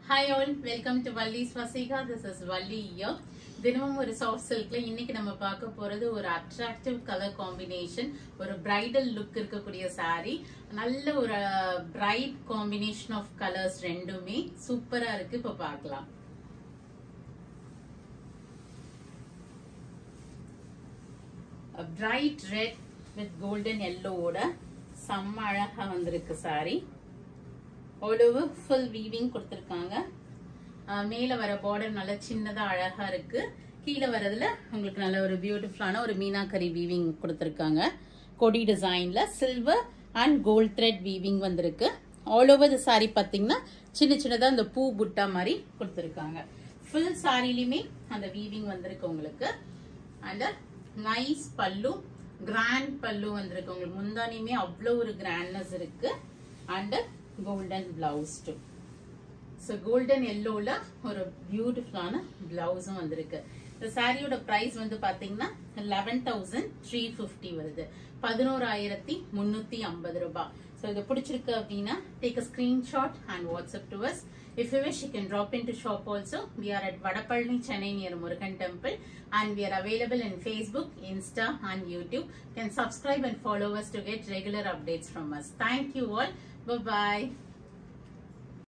Hi all welcome to Valli Swasika this is Valli here தினமும் ஒரு soft சில்க்ல இன்னைக்கு நம்ம பார்க்க போறது ஒரு அட்ராக்டிவ் கலர் காம்பினேஷன் ஒரு பிரைடல் லுக் இருக்கக்கூடிய saree நல்ல ஒரு பிரைட் காம்பினேஷன் ஆஃப் கலர்ஸ் ரெண்டுமே சூப்பரா இருக்கு இப்ப பார்க்கலாம் பிரைட் ரெட் வித் கோல்டன் எல்லோவோட செம்ம அழகா வந்திருக்கு saree ஓடவு ஃபுல் வீவிங் கொடுத்துருக்காங்க மேல வர பார்டர் நல்லா சின்னதா அழகா இருக்கு கீழே வரதுல உங்களுக்கு நல்ல ஒரு பியூட்டிஃபுல்லான ஒரு மீனாக்கரி வீவிங் கொடுத்துருக்காங்க கொடி டிசைன்ல silver and gold thread weaving வந்திருக்கு ஆல் ஓவர் த சாரி பார்த்தீங்கன்னா சின்ன சின்னதா இந்த பூ புட்டா மாதிரி கொடுத்துருக்காங்க ஃபுல் சாரிலையுமே அந்த வீவிங் வந்திருக்கு உங்களுக்கு அண்ட் நைஸ் பல்லு கிராண்ட் பல்லு வந்திருக்கு உங்களுக்கு முந்தானியுமே அவ்வளோ ஒரு கிராண்ட்னஸ் இருக்கு and golden blouse too so golden எல்லோல ஒரு பியூட்டிஃபுல்லான பிளவுஸும் வந்திருக்கு இந்த சாரியோட பிரைஸ் வந்து பாத்தீங்கன்னா லெவன் தௌசண்ட் த்ரீ ஃபிஃப்டி வருது பதினோராயிரத்தி முன்னூத்தி ஐம்பது ரூபாய் ஸோ இது பிடிச்சிருக்கு அப்படின்னா take a screenshot and WhatsApp to us If you wish, you can drop into shop also. We are at Vadapalni, Chennai near Murugan Temple and we are available in Facebook, Insta and YouTube. You can subscribe and follow us to get regular updates from us. Thank you all. Bye-bye.